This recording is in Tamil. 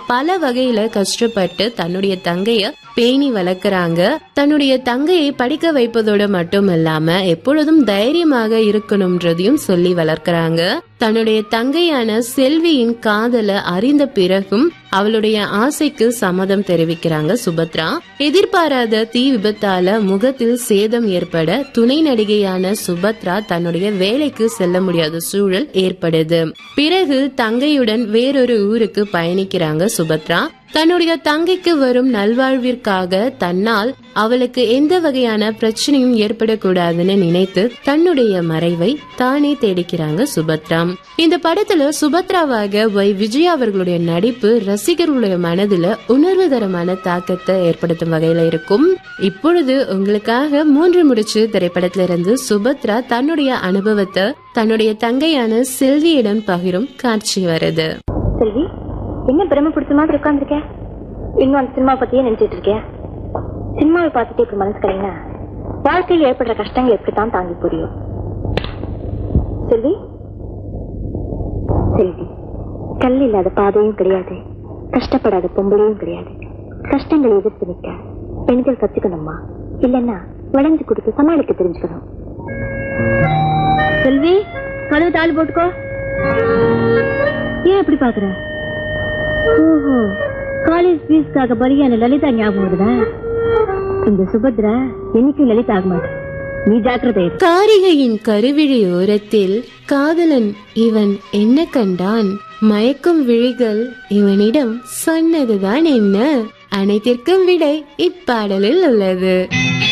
பல வகையில கஷ்டப்பட்டு தன்னுடைய தங்கைய பேணி வளர்க்கறாங்க தன்னுடைய தங்கையை படிக்க வைப்பதோட மட்டும் இல்லாம எப்பொழுதும் தைரியமாக இருக்கணும்ன்றதையும் சொல்லி வளர்க்கறாங்க தன்னுடைய தங்கையான செல்வியின் காதல அறிந்த பிறகும் அவளுடைய ஆசைக்கு சம்மதம் தெரிவிக்கிறாங்க சுபத்ரா எதிர்பாராத தீ விபத்தால முகத்தில் சேதம் ஏற்பட துணை நடிகையான சுபத்ரா தன்னுடைய வேலைக்கு செல்ல முடியாத சூழல் ஏற்படுது பிறகு தங்கையுடன் வேறொரு ஊருக்கு பயணிக்கிறாங்க சுபத்ரா தன்னுடைய தங்கைக்கு வரும் நல்வாழ்விற்காக தன்னால் அவளுக்கு எந்த வகையான பிரச்சனையும் ஏற்படக்கூடாதுன்னு நினைத்து தன்னுடைய மறைவை தானே தேடிக்கிறாங்க சுபத்ரா இந்த படத்துல சுபத்ராவாக ஒய் விஜய் அவர்களுடைய நடிப்பு ரசிகர்களுடைய மனதுல உணர்வுகரமான தாக்கத்தை ஏற்படுத்தும் வகையில இருக்கும் இப்பொழுது உங்களுக்காக மூன்று முடிச்சு திரைப்படத்திலிருந்து சுபத்ரா தன்னுடைய அனுபவத்தை தன்னுடைய தங்கையான செல்வியிடம் பகிரும் காட்சி வருது செல்வி என்ன பிரம்ம பிடிச்ச மாதிரி உட்காந்துருக்க இன்னும் அந்த சினிமா பத்தியே நினைச்சிட்டு இருக்கேன் சினிமாவை பார்த்துட்டு இப்படி மனசு கலைனா வாழ்க்கையில் ஏற்படுற கஷ்டங்கள் எப்படித்தான் தாங்கி புரியும் செல்வி செல்வி கல் இல்லாத பாதையும் கிடையாது கஷ்டப்படாத பொம்பளையும் கிடையாது கஷ்டங்களை எதிர்த்து நிற்க பெண்கள் கத்துக்கணுமா இல்லைன்னா வளைஞ்சு கொடுத்து சமாளிக்க தெரிஞ்சுக்கணும் செல்வி கதவு தாள் போட்டுக்கோ ஏன் எப்படி பாக்குற ஓஹோ காலேஜ் ஃபீஸ்க்காக பலியான லலிதா ஞாபகம் வருதா இந்த சுபத்ரா என்னைக்கும் லலிதா ஆக மாட்டேன் நீ ஜாக்கிரதை இரு. காரிகையின் கருவிழி ஓரத்தில் காதலன் இவன் என்ன கண்டான் மயக்கும் விழிகள் இவனிடம் சொன்னதுதான் என்ன அனைத்திற்கும் விடை இப்பாடலில் உள்ளது